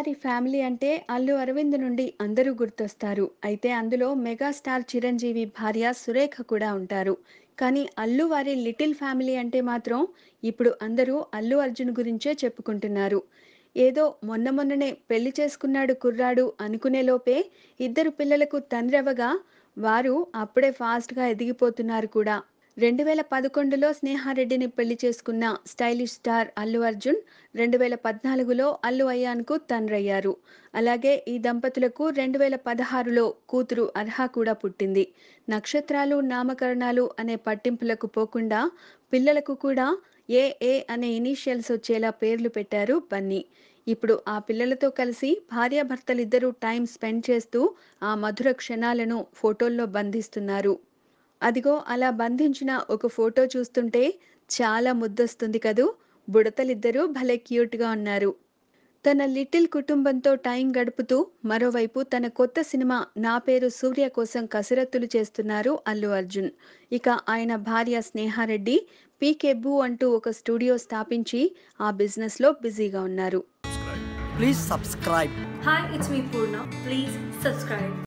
గారి ఫ్యామిలీ అంటే అల్లు అరవింద్ నుండి అందరూ గుర్తొస్తారు అయితే అందులో మెగాస్టార్ చిరంజీవి భార్య సురేఖ కూడా ఉంటారు కానీ అల్లు వారి లిటిల్ ఫ్యామిలీ అంటే మాత్రం ఇప్పుడు అందరూ అల్లు అర్జున్ గురించే చెప్పుకుంటున్నారు ఏదో మొన్న మొన్ననే పెళ్లి చేసుకున్నాడు కుర్రాడు అనుకునే లోపే ఇద్దరు పిల్లలకు తండ్రి అవ్వగా వారు అప్పుడే ఫాస్ట్గా ఎదిగిపోతున్నారు కూడా రెండు వేల పదకొండులో స్నేహారెడ్డిని పెళ్లి చేసుకున్న స్టైలిష్ స్టార్ అల్లు అర్జున్ రెండు వేల పద్నాలుగులో అల్లు అయ్యాన్కు తండ్రయ్యారు అలాగే ఈ దంపతులకు రెండు వేల పదహారులో కూతురు అర్హ కూడా పుట్టింది నక్షత్రాలు నామకరణాలు అనే పట్టింపులకు పోకుండా పిల్లలకు కూడా ఏ ఏ అనే ఇనీషియల్స్ వచ్చేలా పేర్లు పెట్టారు బన్నీ ఇప్పుడు ఆ పిల్లలతో కలిసి భార్యాభర్తలిద్దరూ టైం స్పెండ్ చేస్తూ ఆ మధుర క్షణాలను ఫోటోల్లో బంధిస్తున్నారు అదిగో అలా బంధించిన ఒక ఫోటో చూస్తుంటే చాలా ముద్దొస్తుంది కదూ బుడతలిద్దరూ భలే క్యూట్గా ఉన్నారు తన లిటిల్ కుటుంబంతో టైం గడుపుతూ మరోవైపు తన కొత్త సినిమా నా పేరు సూర్య కోసం కసరత్తులు చేస్తున్నారు అల్లు అర్జున్ ఇక ఆయన భార్య స్నేహారెడ్డి పీకెబ్బు అంటూ ఒక స్టూడియో స్థాపించి ఆ బిజినెస్లో బిజీగా ఉన్నారు Please subscribe. Hi, it's me Purna. Please subscribe.